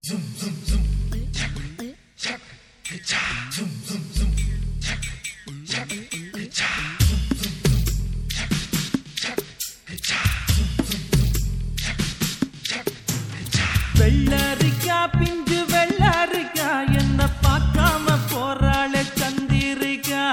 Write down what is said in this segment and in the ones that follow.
வெள்ளரிக்கா பிஞ்சு வெள்ளரிக்கா என்ன பார்க்காம போறாளே சந்திரிக்கா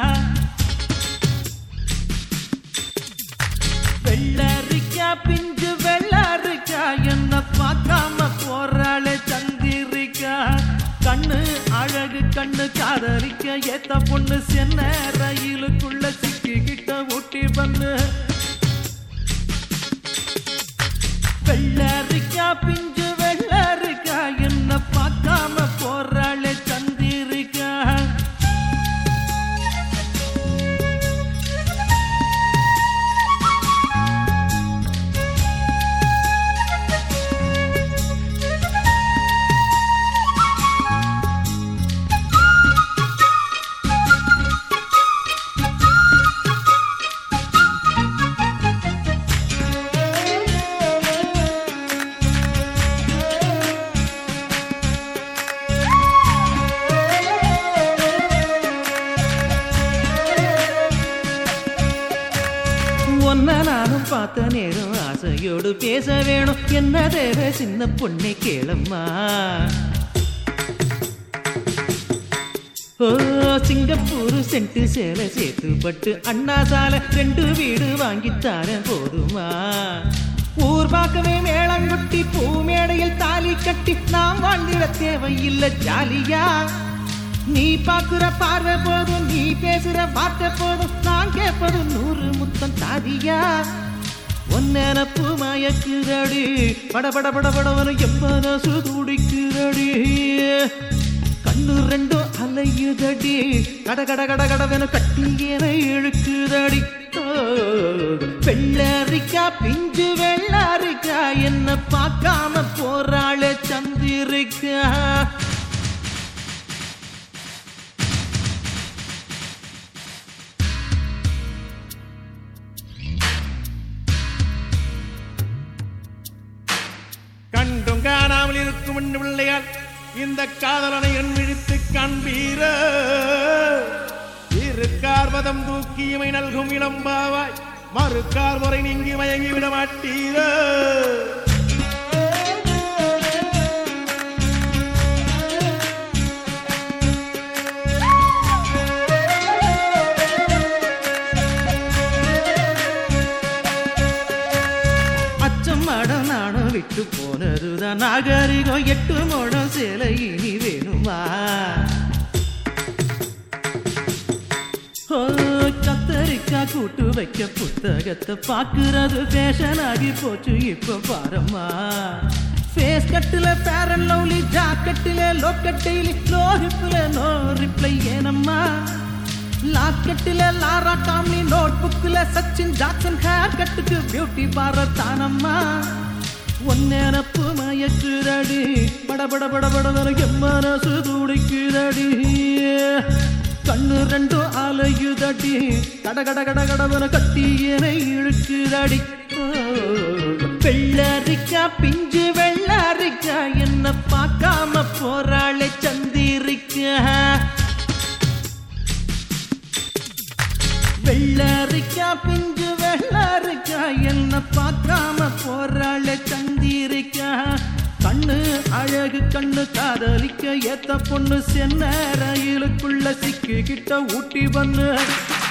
வெள்ளரிக்கா பிஞ்சு வெள்ளரிக்கா என்ன பார்க்காம போறாளே சந்திரிக்கா கண்ணு அழகு கண்ணு காதலிக்க ஏத்த பொண்ணு சென்ன ரயிலுக்குள்ள சிக்கிக்கிட்ட ஊட்டி பண்ணு வெள்ளரிக்கா பிஞ்சு வெள்ளரிக்கா என்ன பார்க்காம போறாளே சந்திரிக்கா ஒன்ன நானும் பார்த்த நேரம் ஆசையோடு பேச வேணும் என்ன தேவை சின்ன பொண்ணை கேளம்மா ஓ சிங்கப்பூர் சென்ட்டு சேலை சேர்த்து பட்டு அண்ணா சாலை ரெண்டு வீடு வாங்கித்தாரேன் போதுமா ஊர் பார்க்கவே மேளங்கொட்டி பூ மேடையில் தாலி கட்டி நாம் வாழ்ந்திட தேவையில்லை ஜாலியா நீ பாக்குற பார்வை போதும் நீ பேசுற வார்த்தை போதும் நான் கேட்பது நூறு முத்தம் தாதியா ஒன்னெனப்பு மயக்குதடி பட பட பட படவன எம்மனசு துடிக்குதடி கண்ணு ரெண்டும் அலையுதடி கட கட கட கடவென கட்டியன இழுக்குதடி ஓ, வெள்ளரிக்கா பிஞ்சு வெள்ளரிக்கா என்ன பார்க்காம போறாளே சந்திரிக்கா கண்டும் காணாமல் இருக்கும் என் பிள்ளையால் இந்த காதலனை என் விழித்து காண்பீர இருக்கார் பதம் தூக்கி இமை நல்கும் இளம்பாவாய் மறுக்கார் முறை நீங்கி மயங்கி விட மாட்டீர அச்சம் மடம் நானும் விட்டு போனதுதான் நாகரிகம் எட்டு மடம் சேலை இனி வேணுமா ஓ, கத்தரிக்கா கூட்டு வைக்க புத்தகத்தை பாக்குறது ஃபேஷன் ஆகி போச்சு இப்ப பாரம்மா ஃபேஸ் கட்டுல ஃபேர் அண்ட் லவ்லி ஜாக்கெட்டில லோக்கட்டையில லோ ஹிப்ல நோ ரிப்ளை ஏனம்மா லாக்கெட்டில லாரா காம்லி நோட் புக்ல சச்சின் ஜாக்சன் ஹேர் கட்டுக்கு பியூட்டி பார்லர் தானம்மா ஒன்னெனப்பு மயக்குதடி பட பட பட பட எம்மனசு துடிக்குதடி கண்ணு ரெண்டும் அலையுதடி கட கட கட கடவன கட்டியனை இழுக்குதடி ஓ, வெள்ளரிக்கா பிஞ்சு வெள்ளரிக்கா என்ன பார்க்காம போறாளே சந்திரிக்கா வெள்ளரிக்கா பிஞ்சு வெள்ளரிக்கா என்ன பார்க்காம போறாளே சந்திரிக்கா கண்ணு அழகு கண்ணு காதலிக்க ஏத்த பொண்ணு சென்ன ரயிலுக்குள்ள சிக்கிக்கிட்ட ஊட்டி பண்ணு